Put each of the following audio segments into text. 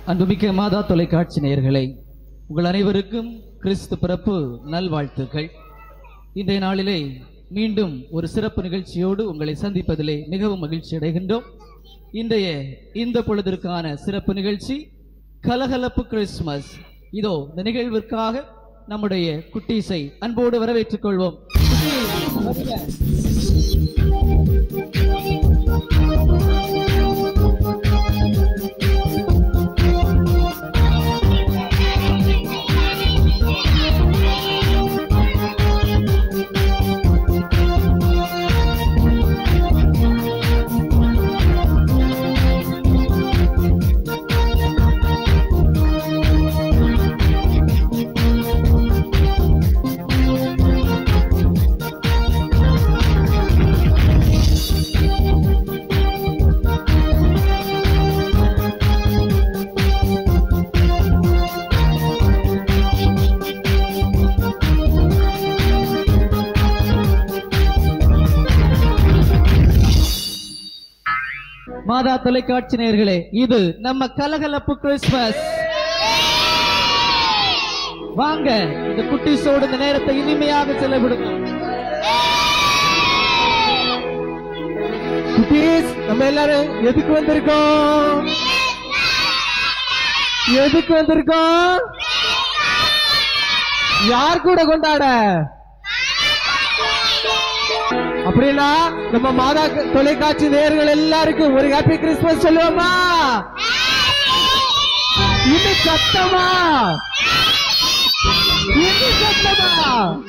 அன்புமிக்க மாதா தொலைக்காட்சி நேயர்களே உங்கள் அனைவருக்கும் கிறிஸ்து பிறப்பு நல்வாழ்த்துக்கள் இன்றைய நாளிலே மீண்டும் ஒரு சிறப்பு நிகழ்ச்சியோடு உங்களை சந்திப்பதிலே மிகவும் மகிழ்ச்சி அடைகின்றோம் இன்றைய இந்த பொழுதிற்கான சிறப்பு நிகழ்ச்சி கலகலப்பு கிறிஸ்துமஸ் இதோ இந்த நிகழ்விற்காக நம்முடைய குட்டீஸை அன்போடு வரவேற்றுக் கொள்வோம் குட்டீஸ், வருக. மாதா தொலைக்காட்சி நேயர்களே இது நம்ம கலகலப்பு கிறிஸ்துமஸ் வாங்க இந்த குட்டீஸோடு இந்த நேரத்தை இனிமையாக செலவிடுங்க குட்டீஸ் நம்ம எல்லாரும் எதுக்கு வந்திருக்கோம் எதுக்கு வந்திருக்கோம் யார் கூட கொண்டாட அப்படின்னா நம்ம மாதா தொலைக்காட்சி நேயர்கள் எல்லாருக்கும் ஒரு ஹாப்பி கிறிஸ்துமஸ் சொல்லுவோமா இன்னும் சத்தமா இன்னும் சத்தமா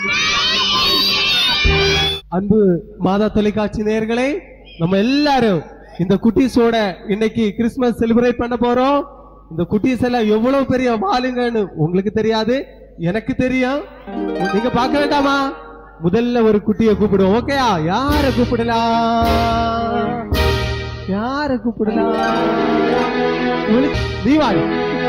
அன்பு மாதா தொலைக்காட்சி நேயர்களே நம்ம எல்லாரும் இந்த குட்டீஸோட இன்னைக்கு கிறிஸ்துமஸ் செலிப்ரேட் பண்ண போறோம் இந்த குட்டீஸ் எல்லாம் எவ்வளவு பெரிய வாளுங்கன்னு உங்களுக்கு தெரியாது எனக்கு தெரியும் நீங்க பார்க்க வேண்டாமா முதல்ல ஒரு குட்டியை கூப்பிடுவோம் ஓகேயா யார கூப்பிடலாம் யார கூப்பிடலாம் உங்களுக்கு தீபாவளி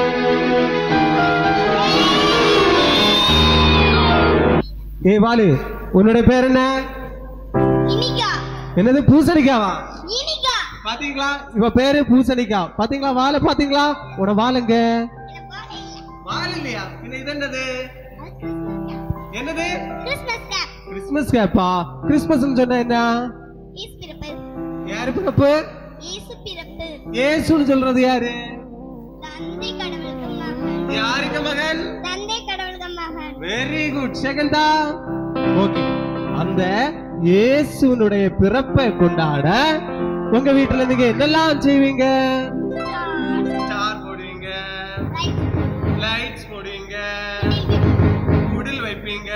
ஏ வாலு உன்னோட பேர் என்ன இனிகா என்னது பூசணிக்காவா இனிகா பாத்தீங்களா இவ பேரு பூசணிக்கா பாத்தீங்களா வாழை பாத்தீங்களா உன வாழுங்க வாழ இல்லையா இது என்னது என்னது கிறிஸ்மஸ் கேப் கிறிஸ்மஸ் கேப்பா கிறிஸ்மஸ் சொன்ன என்ன ஈஸ் பிறப்பு யாரு பிறப்பு இயேசு பிறப்பு ஏசுன்னு சொல்றது யாரு தந்தை கடவுளுக்கு மகன் யாருக்கு மகன் தந்தை கடவுளுக்கு மகன் வெரி குட் செகண்டா ஓகே அந்த இயேசுனுடைய பிறப்பை கொண்டாட உங்க வீட்டுல நீங்க என்னெல்லாம் செய்வீங்க ஸ்டார் போடுவீங்க லைட்ஸ் போடுவீங்க குடில் வைப்பீங்க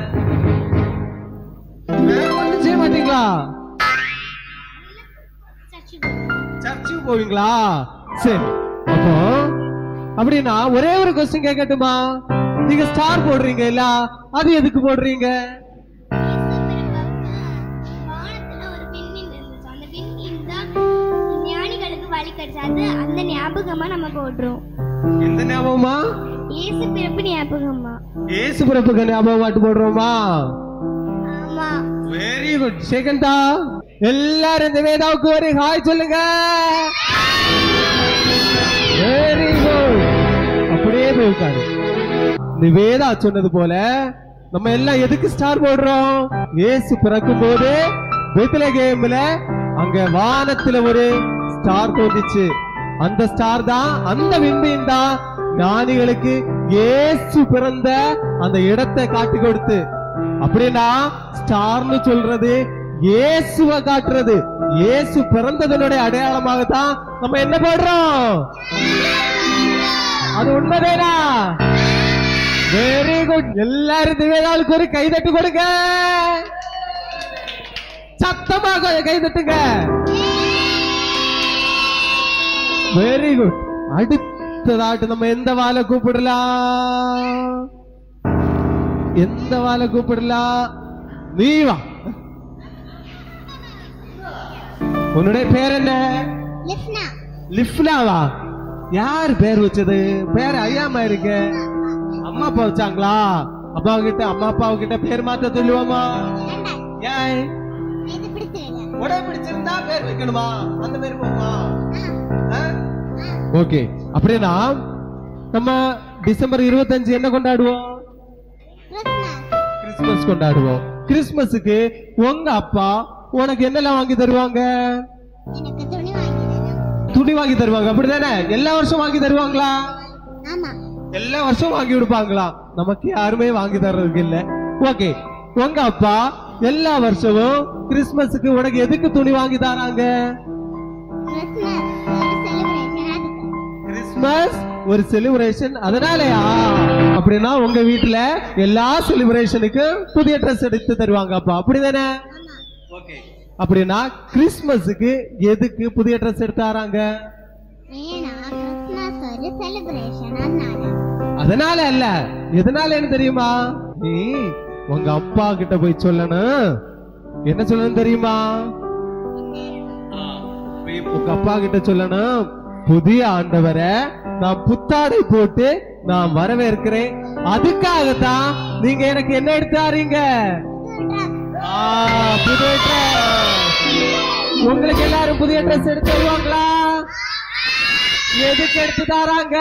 வேற ஒண்ணும் செய்ய மாட்டீங்களா சர்ச்சுக்கு போவீங்களா சரி அப்போ அப்படின்னா ஒரே ஒரு கொஸ்டின் கேட்கட்டுமா நீங்க ஸ்டார் போடுறீங்க இல்ல அது எதுக்கு போடுறீங்க வானத்துல ஒரு விண்மீன் இருந்துச்சு அந்த விண்மீன் தான் ஞானிகளுக்கு வழி கிடைச்சது அந்த ஞாபகமா நம்ம போடுறோம் எந்த ஞாபகமா இயேசு பிறப்பு ஞாபகமா ஏசு பிறப்புக்கு ஞாபகம் பாட்டு போடுறோமா ஆமா வெரி குட் செகண்டா எல்லாரும் இந்த வேதாவுக்கு ஒரு ஹாய் சொல்லுங்க வெரி குட் அப்படியே போய் உட்காரு இந்த வேதா சொன்னது போல நம்ம எல்லாம் எதுக்கு ஸ்டார் போடுறோம் இயேசு பிறக்கும் போது பெத்லகேம்ல அங்க வானத்துல ஒரு ஸ்டார் தோன்றுச்சு அந்த ஸ்டார் தான் அந்த விண்மீன் தான் ஞானிகளுக்கு இயேசு பிறந்த அந்த இடத்தை காட்டி கொடுத்து அப்படின்னா ஸ்டார்னு சொல்றது இயேசுவ காட்டுறது இயேசு பிறந்ததனுடைய அடையாளமாக தான் நம்ம என்ன போடுறோம் அது உண்மைதானா வெரி குட் எல்லாரும் திவேதாளுக்கு ஒரு கைதட்டு கொடுங்க சத்தமாக கைதட்டுங்க வெரி குட் அடுத்ததாட்டு நம்ம எந்த வாழை கூப்பிடலாம் எந்த வாழை கூப்பிடலாம் நீ வா உன்னுடைய பேர் என்ன லிஃப்னா லிஃப்னாவா யார் பேர் வச்சது பேர் ஐயாம இருக்கு அம்மா அப்பா வச்சாங்களா அப்பா கிட்ட அம்மா அப்பா கிட்ட பேர் மாத்த சொல்லுவோமா ஏன் இது பிடிச்சிருங்க உடம்பு பிடிச்சிருந்தா பேர் வைக்கணுமா அந்த பேர் போகுமா ஆ? ஓகே அப்படின்னா நம்ம டிசம்பர் இருபத்தஞ்சு என்ன கொண்டாடுவோம் கிறிஸ்மஸ் கொண்டாடுவோம் கிறிஸ்மஸுக்கு உங்க அப்பா உனக்கு என்னெல்லாம் வாங்கி தருவாங்க எனக்கு துணி வாங்கி தரணும் துணி வாங்கி தருவாங்க அப்படிதானே எல்லா வருஷம் வாங்கி தருவாங்களா ஆமா எல்லா வருஷம் வாங்கி கொடுப்பாங்களா நமக்கு யாருமே வாங்கி தர்றதுக்கு இல்ல ஓகே உங்க அப்பா எல்லா வருஷமும் கிறிஸ்மஸுக்கு உனக்கு எதுக்கு துணி வாங்கி தராங்க கிறிஸ்மஸ் ஒரு கிறிஸ்மஸ் ஒரு செலிப்ரேஷன் அதுக்கு செலிப்ரேஷன் அதனாலயா அப்படின்னா உங்க வீட்டுல எல்லா செலிப்ரேஷனுக்கும் புதிய ட்ரெஸ் எடுத்து தருவாங்க அப்பா அப்படிதானே ஓகே அப்படின்னா கிறிஸ்மஸுக்கு எதுக்கு புதிய ட்ரெஸ் எடுத்து தராங்க ஏன்னா கிறிஸ்மஸ் ஒரு செலிப்ரேஷன் அதனால அதனால அல்ல எதனாலன்னு தெரியுமா நீ உங்க அப்பா கிட்ட போய் சொல்லணும் என்ன சொல்லணும் தெரியுமா போய் உங்க அப்பா கிட்ட சொல்லணும் புதிய ஆண்டவரை நான் புத்தாடை போட்டு நான் வரவேற்கிறேன் அதுக்காகத்தான் நீங்க எனக்கு என்ன எடுத்தாரீங்க ஆ, புதிய dress. உங்களுக்கு எல்லாரும் புதிய ட்ரெஸ் எடுத்து தருவாங்களா எதுக்கு எடுத்து தராங்க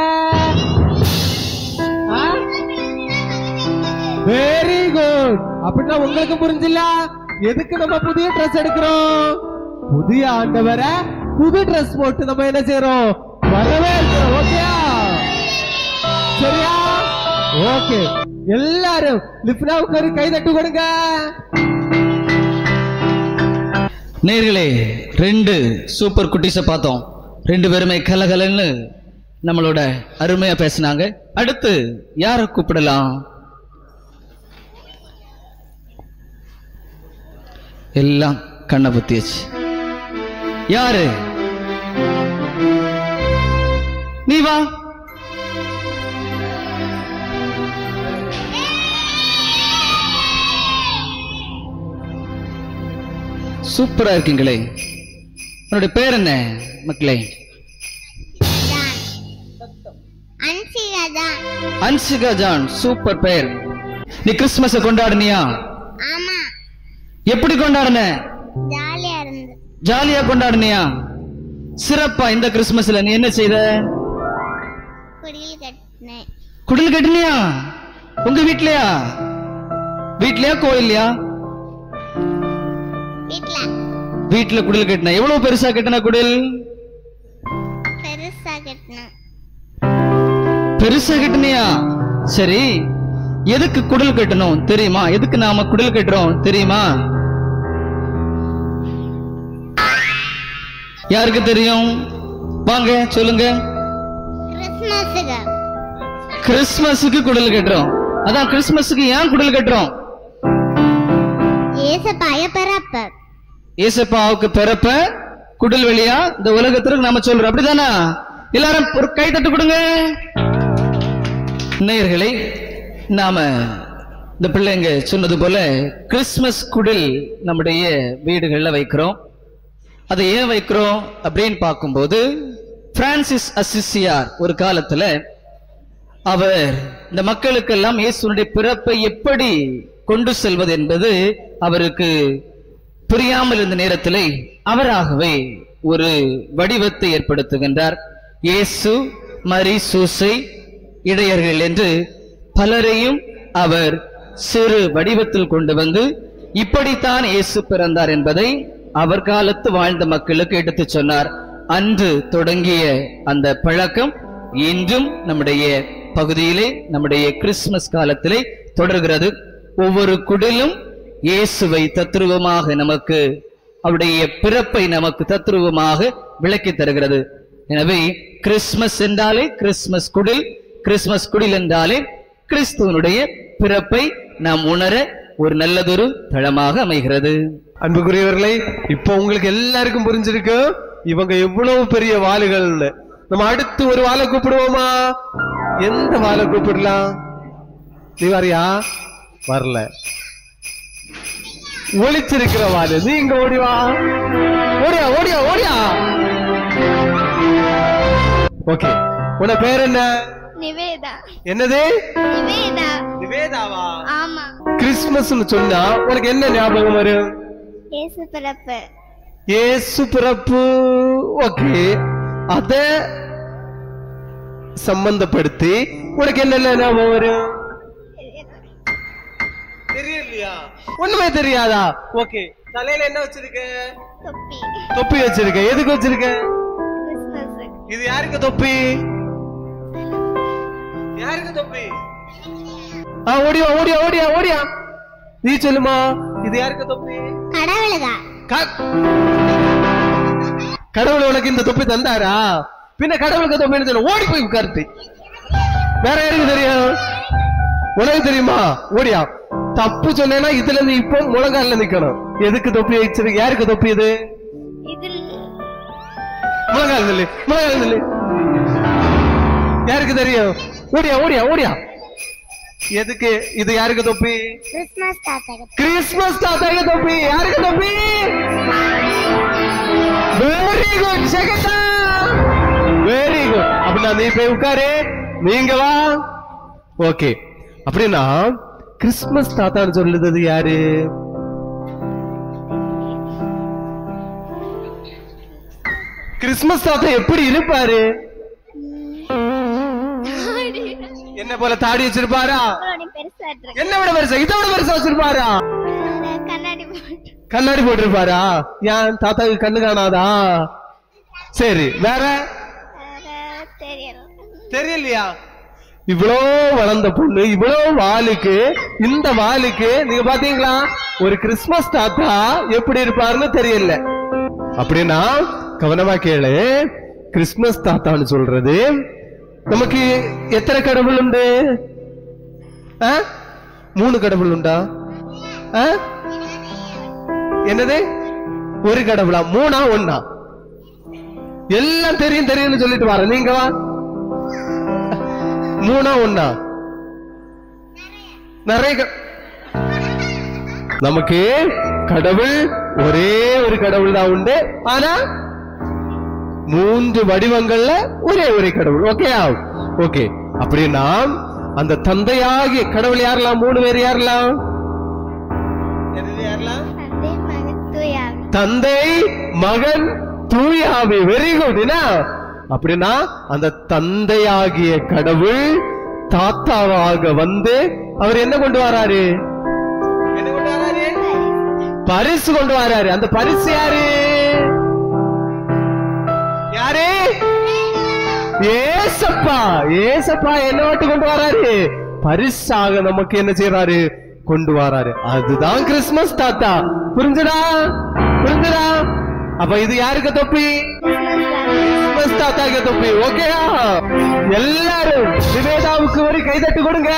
வெரி குட் அப்படின்னா உங்களுக்கு புரிஞ்சில்ல எதுக்கு நம்ம புதிய ட்ரெஸ் எடுக்கிறோம் புதிய ஆண்டவரை புது ட்ரெஸ் போட்டு நம்ம என்ன செய்யறோம் வரவேற்கிறோம் ஓகேயா சரியா ஓகே எல்லாரும் லிப்னாவுக்கு ஒரு கை தட்டு கொடுங்க நேர்களே ரெண்டு சூப்பர் குட்டீஸை பார்த்தோம் ரெண்டு பேருமே கலகலன்னு நம்மளோட அருமையா பேசினாங்க அடுத்து யாரை கூப்பிடலாம் எல்லாம் கண்ணை புத்தியாச்சு யாரு நீ வா சூப்பரா இருக்கீங்களே உன்னுடைய பேர் என்ன மக்களே அன்சிகா தான் அன்சிகா ஜான் சூப்பர் பெயர் நீ கிறிஸ்துமஸ கொண்டாடுனியா ஆமா எப்படி கொண்டாடுன ஜாலியா இருந்து ஜாலியா கொண்டாடுனியா சிறப்பா இந்த கிறிஸ்துமஸ்ல நீ என்ன செய்த குடியில் கட்டினேன் குடில் கட்டினியா உங்க வீட்லயா வீட்லயா கோயில்லையா வீட்ல வீட்ல குடில் கட்டின எவ்வளவு பெருசா கட்டின குடில் பெருசா கட்டினேன் பெருசா கட்டினியா சரி எதுக்கு குடில் கட்டணும் தெரியுமா எதுக்கு நாம குடில் கட்டுறோம் தெரியுமா யாருக்கு தெரியும் வாங்க சொல்லுங்க கிறிஸ்மஸுக்கு கிறிஸ்மஸுக்கு குடில் கட்டுறோம் அதான் கிறிஸ்மஸுக்கு ஏன் குடில் கட்டுறோம் ஏசப்பாய பிறப்பு ஏசப்பாவுக்கு பிறப்ப குடில் வெளியா இந்த உலகத்திற்கு நாம சொல்றோம் அப்படிதானா எல்லாரும் ஒரு கை தட்டு கொடுங்க நேயர்களே நாம இந்த பிள்ளைங்க சொன்னது போல கிறிஸ்மஸ் குடில் நம்முடைய வீடுகள்ல வைக்கிறோம் அதை ஏன் வைக்கிறோம் அப்படின்னு பார்க்கும்போது பிரான்சிஸ் அசிசியார் ஒரு காலத்துல அவர் இந்த மக்களுக்கெல்லாம் இயேசுனுடைய பிறப்பை எப்படி கொண்டு செல்வது என்பது அவருக்கு புரியாமல் இருந்த நேரத்திலே அவராகவே ஒரு வடிவத்தை ஏற்படுத்துகின்றார் இயேசு மரி சூசை இடையர்கள் என்று பலரையும் அவர் சிறு வடிவத்தில் கொண்டு வந்து இப்படித்தான் இயேசு பிறந்தார் என்பதை அவர் காலத்து வாழ்ந்த மக்களுக்கு எடுத்துச் சொன்னார் அன்று தொடங்கிய அந்த பழக்கம் இன்றும் நம்முடைய பகுதியிலே நம்முடைய கிறிஸ்துமஸ் காலத்திலே தொடர்கிறது ஒவ்வொரு குடிலும் இயேசுவை தத்ரூபமாக நமக்கு அவருடைய பிறப்பை நமக்கு தத்ரூபமாக விளக்கி தருகிறது எனவே கிறிஸ்துமஸ் என்றாலே கிறிஸ்துமஸ் குடில் கிறிஸ்துமஸ் குடில் என்றாலே கிறிஸ்துவனுடைய பிறப்பை நாம் உணர ஒரு நல்லதொரு தளமாக அமைகிறது அன்புக்குரியவர்களே இப்போ உங்களுக்கு எல்லாருக்கும் புரிஞ்சிருக்கு இவங்க எவ்வளவு பெரிய வாளுகள்னு நம்ம அடுத்து ஒரு வாளை கூப்பிடுவோமா எந்த வாளை கூப்பிடலாம் நீ வரியா வரல ஒளிச்சிருக்கிற வாளு நீ இங்க ஓடி வா ஓடியா ஓடியா ஓடியா ஓகே உன பேர் என்ன நிவேதா என்னது நிவேதா நிவேதாவா ஆமா கிறிஸ்துமஸ்னு சொன்னா உனக்கு என்ன ஞாபகம் வரும் ஏசு பிறப்பு இயேசு பிறப்பு ஓகே அத சம்பந்தப்படுத்தி உனக்கு என்னென்ன ஞாபகம் வரும் தெரியலையா ஒண்ணுமே தெரியாதா ஓகே தலையில என்ன வச்சிருக்க தொப்பி தொப்பி வச்சிருக்க எதுக்கு வச்சிருக்க கிறிஸ்மஸ் இது யாருக்கு தொப்பி யாருக்கு தொப்பி ஆ ஓடியா ஓடியா ஓடியா ஓடியா நீ சொல்லுமா இது யாருக்கு தொப்பி கடவுளுதான் க- கடவுள் உனக்கு இந்த தொப்பி தந்தாரா பின்ன கடவுளுக்கு தொப்பி சொல்ல ஓடி போய் உட்கார்த்து வேற யாருக்கு தெரியும் உனக்கு தெரியுமா ஓடியா தப்பு சொன்னேன்னா இதுல இருந்து இப்போ முழங்கால நிக்கணும் எதுக்கு தொப்பி வச்சிருக்கு யாருக்கு தொப்பி இது இதில் முழங்கால நில்லு முழங்கால நில்லு யாருக்கு தெரியும் ஓடியா ஓடியா ஓடியா எதுக்கு இது யாருக்கு தொப்பி கிறிஸ்மஸ் தாத்தா கிறிஸ்மஸ் தாத்தாக்கு தொப்பி யாருக்கு தொப்பி வெரி குட் செகண்டா வெரி குட் அப்படின்னா நீ போய் உட்காரு நீங்க வா ஓகே அப்படின்னா கிறிஸ்மஸ் தாத்தான்னு சொல்லுறது யாரு கிறிஸ்மஸ் தாத்தா எப்படி இருப்பாரு என்ன போல தாடி வச்சிருப்பாரா பெருசா இருக்கு என்ன விட பெருசா இதை விட பெருசா வச்சிருப்பாரா கண்ணாடி போட்டு கண்ணாடி போட்டிருப்பாரா ஏன் தாத்தாவுக்கு கண்ணு காணாதா சரி வேற வேற தெரியல தெரியலையா இவ்வளோ வளர்ந்த பொண்ணு இவ்வளோ வாலுக்கு இந்த வாலுக்கு நீங்க பாத்தீங்களா ஒரு கிறிஸ்மஸ் தாத்தா எப்படி இருப்பாருன்னு தெரியல அப்படின்னா கவனமா கேளு கிறிஸ்மஸ் தாத்தான்னு சொல்றது நமக்கு எத்தனை கடவுள் உண்டு ஆ? மூணு கடவுள் உண்டா ஆ? என்னது ஒரு கடவுளா மூணா ஒண்ணா எல்லாம் தெரியும் தெரியும்னு சொல்லிட்டு வர நீங்க வா மூணா ஒண்ணா நிறைய க- நமக்கு கடவுள் ஒரே ஒரு கடவுள் தான் உண்டு ஆனா மூன்று வடிவங்கள்ல ஒரே ஒரே கடவுள் ஓகேயா ஓகே அப்படின்னா அந்த தந்தையாகிய கடவுள் யாரெல்லாம் மூணு பேர் யாரெல்லாம் யாரெல்லாம் தந்தை மகன் தூயாவி தந்தை மகன் தூயாவி வெரி குட் அப்படின்னா அந்த தந்தையாகிய கடவுள் தாத்தாவாக வந்து அவர் என்ன கொண்டு வராரு என்ன கொண்டு வராரு பரிசு கொண்டு வராரு அந்த பரிசு யாரு யாரு ஏசப்பா ஏசப்பா என்ன வாட்டு கொண்டு வராரு பரிசாக நமக்கு என்ன செய்யறாரு கொண்டு வராரு அதுதான் கிறிஸ்மஸ் தாத்தா புரிஞ்சுடா புரிஞ்சுடா அப்ப இது யாருக்கு தொப்பி கிறிஸ்மஸ் தாத்தாக்கு தொப்பி ஓகேயா எல்லாரும் நிவேதாவுக்கு ஒரு கைதட்டு கொடுங்க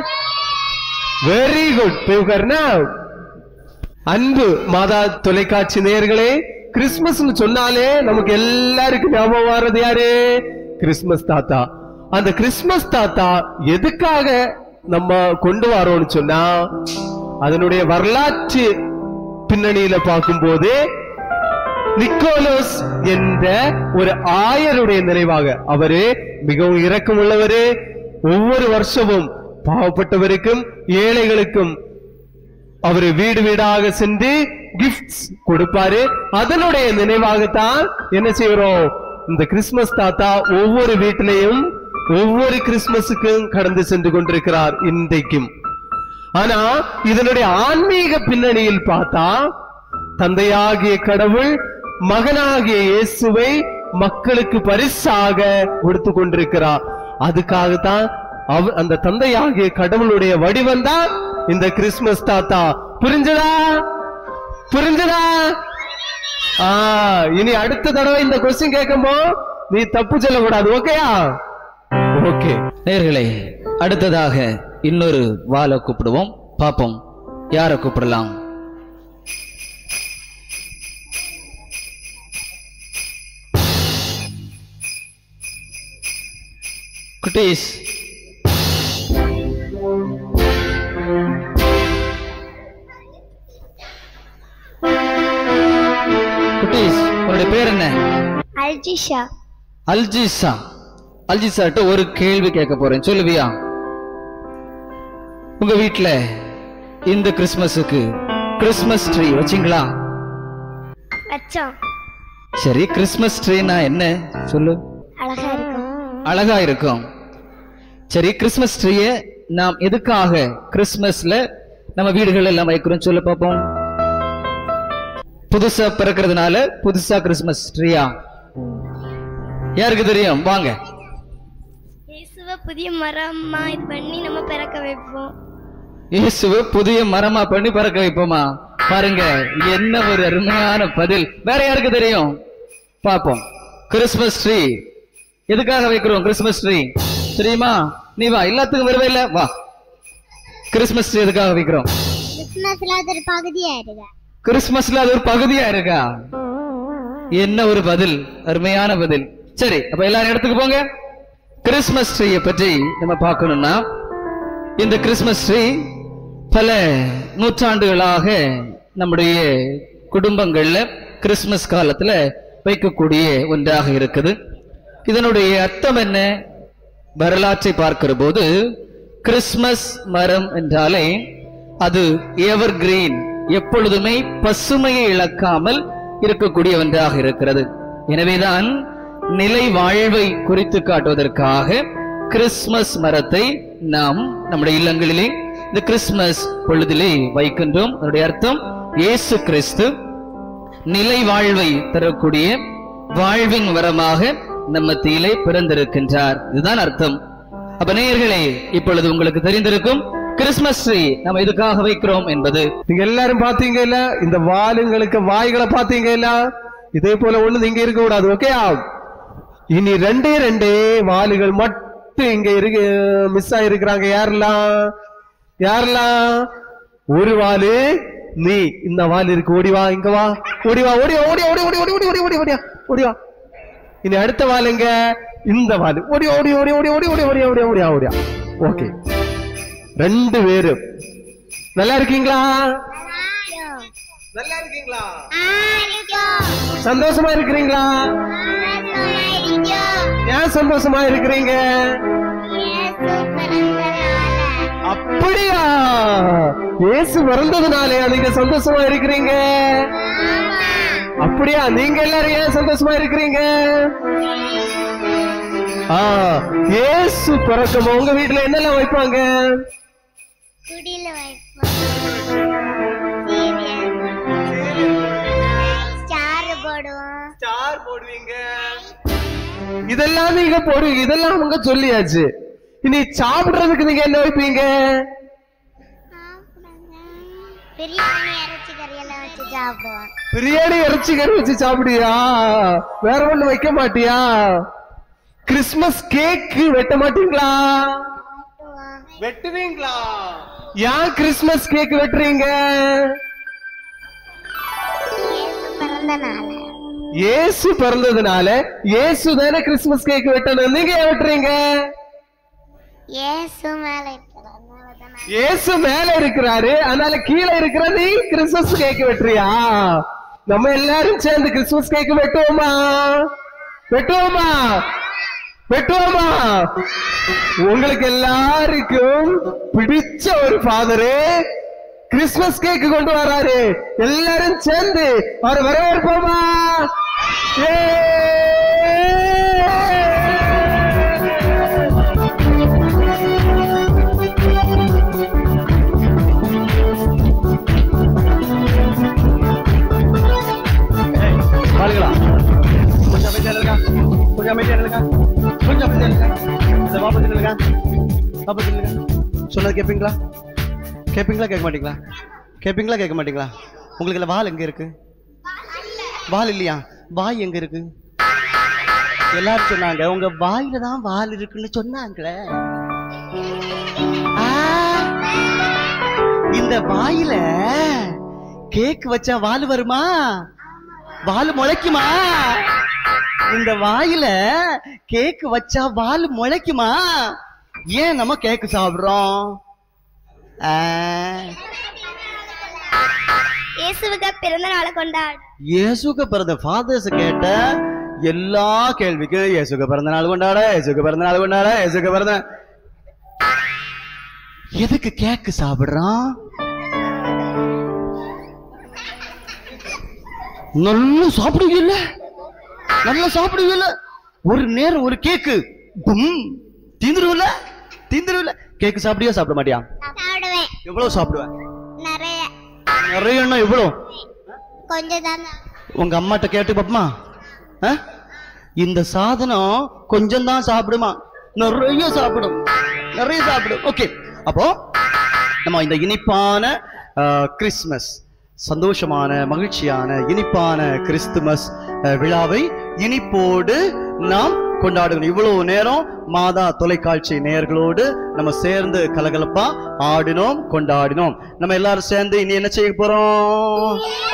வெரி குட் போய் உட்காருனா அன்பு மாதா தொலைக்காட்சி நேயர்களே கிறிஸ்மஸ்னு சொன்னாலே நமக்கு எல்லாருக்கும் ஞாபகம் வர்றது யாரு கிறிஸ்மஸ் தாத்தா அந்த கிறிஸ்மஸ் தாத்தா எதுக்காக நம்ம கொண்டு வரோம்னு சொன்னா அதனுடைய வரலாற்று பின்னணியில பார்க்கும்போது நிக்கோலோஸ் என்ற ஒரு ஆயருடைய நினைவாக அவரு மிகவும் இரக்கம் உள்ளவரு ஒவ்வொரு வருஷமும் பாவப்பட்டவருக்கும் ஏழைகளுக்கும் அவரு வீடு வீடாக சென்று கிஃப்ட்ஸ் கொடுப்பாரு அதனுடைய நினைவாகத்தான் என்ன செய்யறோம் இந்த கிறிஸ்மஸ் தாத்தா ஒவ்வொரு வீட்டிலையும் ஒவ்வொரு கிறிஸ்மஸுக்கும் கடந்து சென்று கொண்டிருக்கிறார் இன்றைக்கும் ஆனா இதனுடைய ஆன்மீக பின்னணியில் பார்த்தா தந்தையாகிய கடவுள் மகனாகிய இயேசுவை மக்களுக்கு பரிசாக கொடுத்து கொண்டிருக்கிறார் அதுக்காகத்தான் அவ அந்த தந்தையாகிய கடவுளுடைய வடிவம் தான் இந்த கிறிஸ்மஸ் தாத்தா புரிஞ்சதா புரிஞ்சதா ஆ இனி அடுத்த தடவை இந்த கொஸ்டின் கேட்கும்போ நீ தப்பு சொல்லக்கூடாது ஓகேயா ஓகே நேர்களே அடுத்ததாக இன்னொரு வாளை கூப்பிடுவோம் பாப்போம் யாரை கூப்பிடலாம் குட்டீஸ் குட்டீஸ் உன்னுடைய பேர் என்ன அல்ஜிஷா அல்ஜிசா அல்ஜிசாட்ட ஒரு கேள்வி கேட்க போறேன் சொல்லுவியா உங்க வீட்ல இந்த கிறிஸ்மஸுக்கு கிறிஸ்மஸ் ட்ரீ வச்சிங்களா அச்சம் சரி கிறிஸ்மஸ் ட்ரீனா என்ன சொல்லு அழகா இருக்கும் அழகா இருக்கும் சரி கிறிஸ்மஸ் ட்ரீயை நாம் எதுக்காக கிறிஸ்மஸ்ல நம்ம வீடுகள் எல்லாம் வைக்கிறோம் சொல்ல பார்ப்போம் புதுசா பிறக்கிறதுனால புதுசா கிறிஸ்மஸ் ட்ரீயா யாருக்கு தெரியும் வாங்க இயேசுவை புதிய மரமா இது பண்ணி நம்ம பிறக்க வைப்போம் இயேசுவை புதிய மரமா பண்ணி பறக்க வைப்போமா பாருங்க என்ன ஒரு அருமையான பதில் வேற யாருக்கு தெரியும் பாப்போம் கிறிஸ்மஸ் ட்ரீ எதுக்காக வைக்கிறோம் கிறிஸ்மஸ் ட்ரீ தெரியுமா நீ வா எல்லாத்துக்கும் வரவே இல்ல வா கிறிஸ்மஸ் ட்ரீ எதுக்காக வைக்கிறோம் கிறிஸ்மஸ்ல அது ஒரு பகுதியா இருக்கு கிறிஸ்மஸ்ல அது ஒரு பகுதியா இருக்கா என்ன ஒரு பதில் அருமையான பதில் சரி அப்ப எல்லாரும் இடத்துக்கு போங்க கிறிஸ்மஸ் ட்ரீயை பற்றி நம்ம பார்க்கணும்னா இந்த கிறிஸ்மஸ் ட்ரீ பல நூற்றாண்டுகளாக நம்முடைய குடும்பங்கள்ல கிறிஸ்மஸ் காலத்துல வைக்கக்கூடிய ஒன்றாக இருக்குது இதனுடைய அர்த்தம் என்ன வரலாற்றை பார்க்கிற போது கிறிஸ்மஸ் மரம் என்றாலே அது எவர் கிரீன் எப்பொழுதுமே பசுமையை இழக்காமல் இருக்கக்கூடிய ஒன்றாக இருக்கிறது எனவேதான் நிலை வாழ்வை குறித்து காட்டுவதற்காக கிறிஸ்மஸ் மரத்தை நாம் நம்முடைய இல்லங்களிலே இந்த கிறிஸ்மஸ் பொழுதிலே வைக்கின்றோம் அதனுடைய அர்த்தம் இயேசு கிறிஸ்து நிலை வாழ்வை தரக்கூடிய வாழ்வின் வரமாக நம்ம மத்தியிலே பிறந்திருக்கின்றார் இதுதான் அர்த்தம் அப்ப நேயர்களே இப்பொழுது உங்களுக்கு தெரிந்திருக்கும் கிறிஸ்மஸ் ட்ரீ நம்ம எதுக்காக வைக்கிறோம் என்பது நீங்க எல்லாரும் பாத்தீங்க இல்ல இந்த வாலுங்களுக்கு வாய்களை பாத்தீங்க இல்ல இதே போல ஒண்ணு இங்க இருக்க கூடாது ஓகே இனி ரெண்டே ரெண்டே வாலுகள் மட்டும் இங்க இருக்கு மிஸ் ஆயிருக்கிறாங்க யாரெல்லாம் யாரெல்லாம் ஒரு வாலு நீ இந்த வால் இருக்கு ஓடி வா இங்க வா ஓடி வா ஓடி வா, ஓடி வா, ஓடி ஓடி ஓடி ஓடி ஓடி ஓடி ஓடி ஓடி வா இனி அடுத்த வாலுங்க இந்த வாலு ஓடி ஓடி ஓடி ஓடி ஓடி ஓடி ஓடி ஓடி ஓடி ஓடியா ஓகே ரெண்டு பேரும் நல்லா இருக்கீங்களா நல்லா இருக்கீங்களா சந்தோஷமா இருக்கிறீங்களா ஏன் சந்தோஷமா இருக்கிறீங்க அப்படியா இயேசு பிறந்ததுனாலயா நீங்க சந்தோஷமா இருக்கிறீங்க அப்படியா நீங்க எல்லாரும் ஏன் சந்தோஷமா இருக்கிறீங்க ஆ இயேசு பிறக்கும் உங்க வீட்டுல என்னெல்லாம் வைப்பாங்க குடியில வைப்போம் ஸ்டார் போடுவோம் ஸ்டார் போடுவீங்க இதெல்லாம் நீங்க போடுவீங்க இதெல்லாம் அவங்க சொல்லியாச்சு இனி சாப்பிடுறதுக்கு நீங்க என்ன வைப்பீங்க பிரியாணி இறைச்சி கறியெல்லாம் வச்சு சாப்பிடுவோம் பிரியாணி இறைச்சி கறி வச்சு சாப்பிடுவியா வேற ஒண்ணு வைக்க மாட்டியா கிறிஸ்மஸ் கேக் வெட்ட மாட்டீங்களா வெட்டுவீங்களா ஏன் கிறிஸ்மஸ் கேக் வெட்டுறீங்க பிறந்த நாள் இயேசு பிறந்ததுனால இயேசு தானே கிறிஸ்மஸ் கேக் வெட்டணும் நீங்க ஏன் வெட்டுறீங்க இயேசு மேல இருக்கிறதுனால தான் நான் இயேசு மேல இருக்கிறாரு அதனால கீழே இருக்கிற நீ கிறிஸ்மஸ் கேக் வெட்டுறியா நம்ம எல்லாரும் சேர்ந்து கிறிஸ்மஸ் கேக் வெட்டுவோமா வெட்டுவோமா வெட்டுவோமா உங்களுக்கு எல்லாருக்கும் பிடிச்ச ஒரு ஃபாதரு கிறிஸ்மஸ் கேக் கொண்டு வராரு எல்லாரும் சேர்ந்து அவர் வரவேற்போமா ஏ வாழுங்களா கொஞ்சம் அமைதியா இருக்கா கொஞ்சம் அமைதியா இருக்கா கொஞ்சம் அமைதியா இருக்கா இந்த பாப்பா இருக்கா பாப்பா இருக்கா சொன்னது கேட்பீங்களா கேட்பீங்களா கேட்க மாட்டீங்களா கேட்பீங்களா கேட்க மாட்டீங்களா உங்களுக்கு இல்ல வால் எங்க இருக்கு வால் இல்லையா வாய் எங்க இருக்கு எல்லாரும் சொன்னாங்க உங்க வாயில தான் வால் இருக்குன்னு சொன்னாங்களே ஆ, இந்த வாயில கேக் வச்சா வால் வருமா வால் முளைக்குமா இந்த வாயில கேக் வச்சா வால் முளைக்குமா ஏன் நம்ம கேக் சாப்பிடுறோம் ஆ, இயேசுவுக்கு பிறந்த நாளை கொண்டாடு இயேசுக்கு பிறந்த ஃபாதர்ஸ் கேட்ட எல்லா கேள்விக்கும் இயேசுக்கு பிறந்த நாள் கொண்டாட இயேசுக்கு பிறந்த நாள் கொண்டாட இயேசுக்கு பிறந்த எதுக்கு கேக்கு சாப்பிடுறான் நல்லா சாப்பிடுவீல்ல நல்லா சாப்பிடுவீல்ல ஒரு நேரம் ஒரு கேக்கு பும் தீந்துருவில்ல தீந்துருவில்ல கேக்கு சாப்பிடியா சாப்பிட மாட்டியா சாப்பிடுவேன் எவ்வளவு சாப்பிடுவேன் நிறைய நிறையன்னா எவ்வளவு கொஞ்சம் தான் உங்க அம்மாட்ட கேட்டு பாப்பமா ஆ? இந்த சாதனம் கொஞ்சம் தான் சாப்பிடுமா நிறைய சாப்பிடும் நிறைய சாப்பிடும் ஓகே அப்போ நம்ம இந்த இனிப்பான ஆ, கிறிஸ்மஸ் சந்தோஷமான மகிழ்ச்சியான இனிப்பான கிறிஸ்துமஸ் அ, விழாவை இனிப்போடு நாம் கொண்டாடுகிறோம் இவ்வளவு நேரம் மாதா தொலைக்காட்சி நேயர்களோடு நம்ம சேர்ந்து கலகலப்பா ஆடினோம் கொண்டாடினோம் நம்ம எல்லாரும் சேர்ந்து இனி என்ன செய்ய போறோம்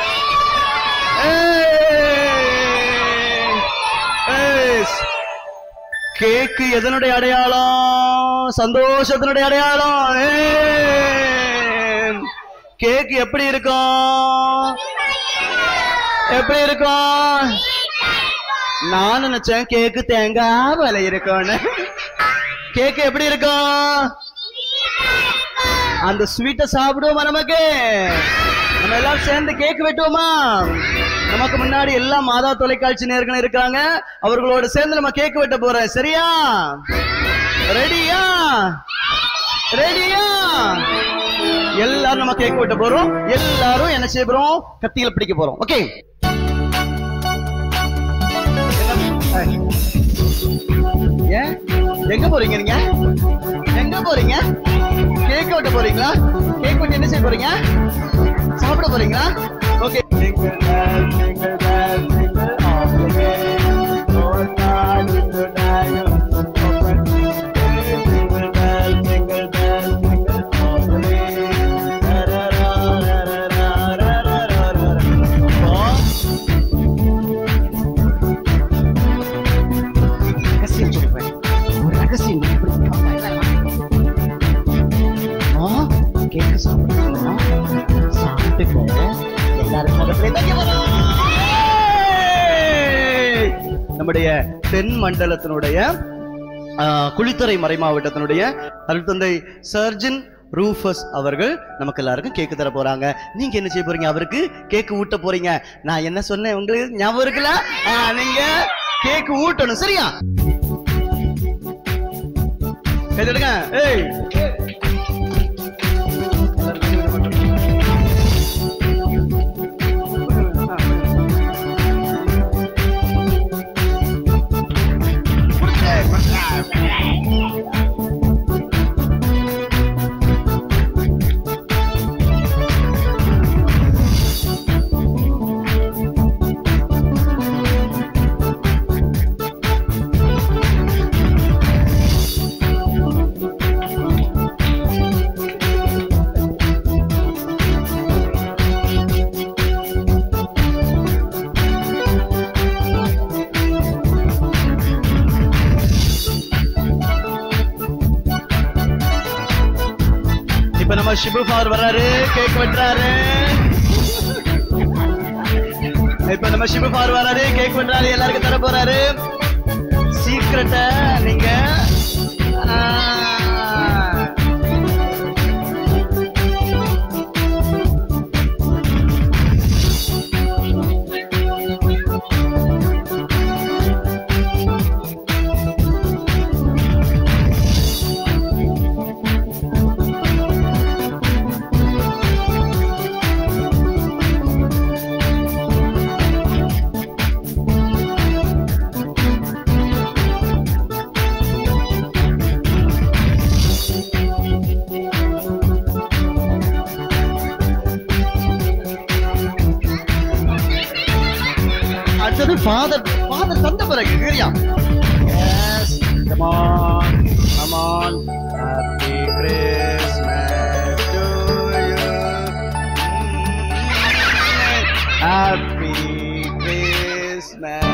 கேக்கு எதனுடைய அடையாளம் சந்தோஷத்தினுடைய அடையாளம் ஏய். கேக்கு எப்படி இருக்கும் எப்படி இருக்கும் நான் நினைச்சேன் கேக்கு தேங்காய் விலை இருக்கும்னு கேக்கு எப்படி இருக்கும் அந்த ஸ்வீட்டை சாப்பிடுவோமா நமக்கு நம்ம எல்லாரும் சேர்ந்து கேக் வெட்டுவோமா நமக்கு முன்னாடி எல்லா மாதா தொலைக்காட்சி நேர்களும் இருக்காங்க அவர்களோட சேர்ந்து நம்ம கேக் வெட்ட போறோம் சரியா ரெடியா ரெடியா எல்லாரும் நம்ம கேக் வெட்ட போறோம் எல்லாரும் என்ன செய்ய போறோம் கத்தியில பிடிக்க போறோம் ஓகே ஏன் எங்க போறீங்க நீங்க எங்க போறீங்க கேக் வெட்ட போறீங்களா கேக் வெட்டி என்ன செய்ய போறீங்க சாப்பிட போறீங்களா ஓகே ரகசியம் சொல்றேன் ஒரு ரகசியம் ஆ கேக்கு சாப்பிடுறோம் சாப்பிட்டுட்டு எல்லாரும் முகத்திலே தைக்க போறோம். ஏய்! நம்முடைய தென் மண்டலத்தினுடைய ஆ, குளித்துறை மறை மாவட்டத்தினுடைய அருள்தந்தை சர்ஜன் ரூஃபஸ் அவர்கள் நமக்கு எல்லாருக்கும் கேக்கு தர போறாங்க நீங்க என்ன செய்ய போறீங்க அவருக்கு கேக்கு ஊட்ட போறீங்க நான் என்ன சொன்னேன் உங்களுக்கு ஞாபகம் இருக்குல்ல ஆ, நீங்க கேக்கு ஊட்டணும் சரியா கைதடுங்க ஏய் இப்ப நம்ம ஷிபு ஃபார் வர்றாரு கேக் வெட்டுறாரு இப்ப நம்ம ஷிபு ஃபார் வர்றாரு கேக் வெட்டுறாரு எல்லாருக்கும் தர போறாரு சீக்கிரட்ட நீங்க ஆ. அடுத்தது ஃபாதர் ஃபாதர் தந்த பிறகு சரியா yes come on come on happy Christmas to you happy Christmas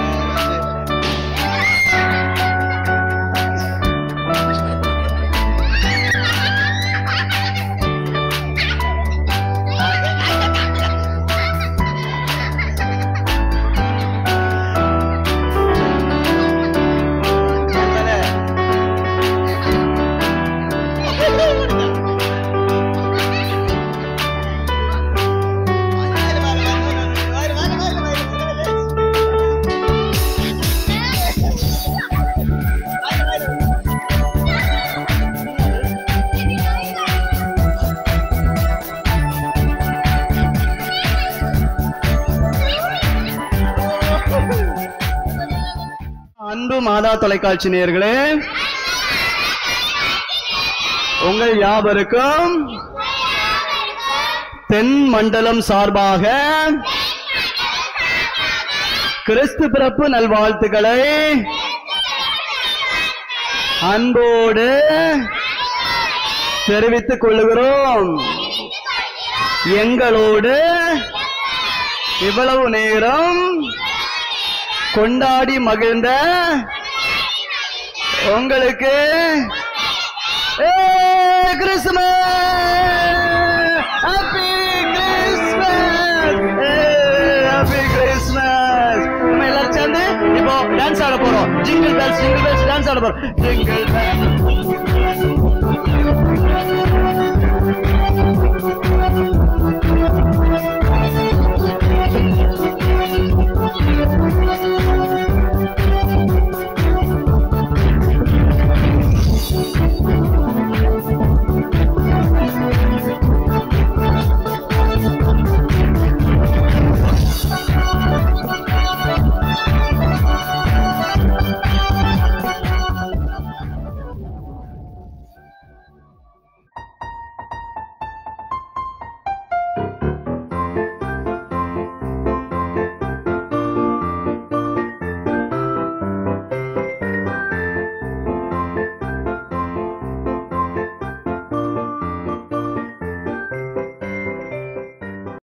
Madha தொலைக்காட்சி நேயர்களே உங்கள் யாவருக்கும் தென் மண்டலம் சார்பாக கிறிஸ்து பிறப்பு நல்வாழ்த்துக்களை அன்போடு தெரிவித்துக் கொள்ளுகிறோம் எங்களோடு இவ்வளவு நேரம் கொண்டாடி மகிழ்ந்த உங்களுக்கு கிறிஸ்துமஸ் ஹாப்பி கிறிஸ்மஸ் ஹாப்பி கிறிஸ்மஸ் நம்ம எல்லாரும் சேர்ந்து இப்போ டான்ஸ் ஆட போறோம் jingle bells jingle bells dance ஆட போறோம் ஜிங்கிள்